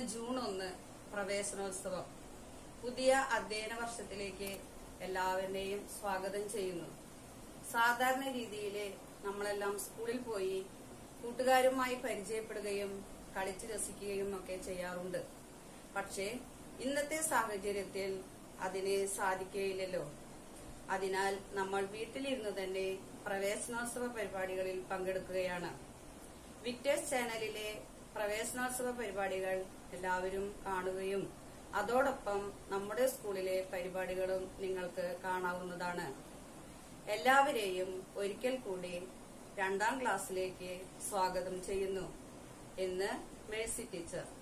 June ഒന്ന് പ്രവേശനോത്സവം പുതിയ അധ്യയന വർഷത്തിലേക്ക് എല്ലാവരുടെയും സ്വാഗതം ചെയ്യുന്നു സാധാരണ രീതിയിൽ നമ്മളെല്ലാം സ്കൂളിൽ പോയി കൂട്ടുകാരുമായി പരിചയപ്പെടുകയും കളിച്ചു രസിക്കുകയും ഒക്കെ ചെയ്യാറുണ്ട് പക്ഷേ ഇന്നത്തെ സാഹചര്യത്തിൽ അതിന് സാധിക്കുകയില്ലല്ലോ അതിനാൽ നമ്മൾ വീട്ടിലിരുന്ന് തന്നെ പ്രവേശനോത്സവ പരിപാടികളിൽ പങ്കെടുക്കുകയാണ് വിക്ടേഴ്സ് ചാനലിലെ പ്രവേശനോത്സവ പരിപാടികൾ എല്ലാവരും കാണുകയും അതോടൊപ്പം നമ്മുടെ സ്കൂളിലെ പരിപാടികളും നിങ്ങൾക്ക് കാണാവുന്നതാണ് എല്ലാവരെയും ഒരിക്കൽ കൂടി രണ്ടാം ക്ലാസ്സിലേക്ക് സ്വാഗതം ചെയ്യുന്നു എന്ന് മേഴ്സി ടീച്ചർ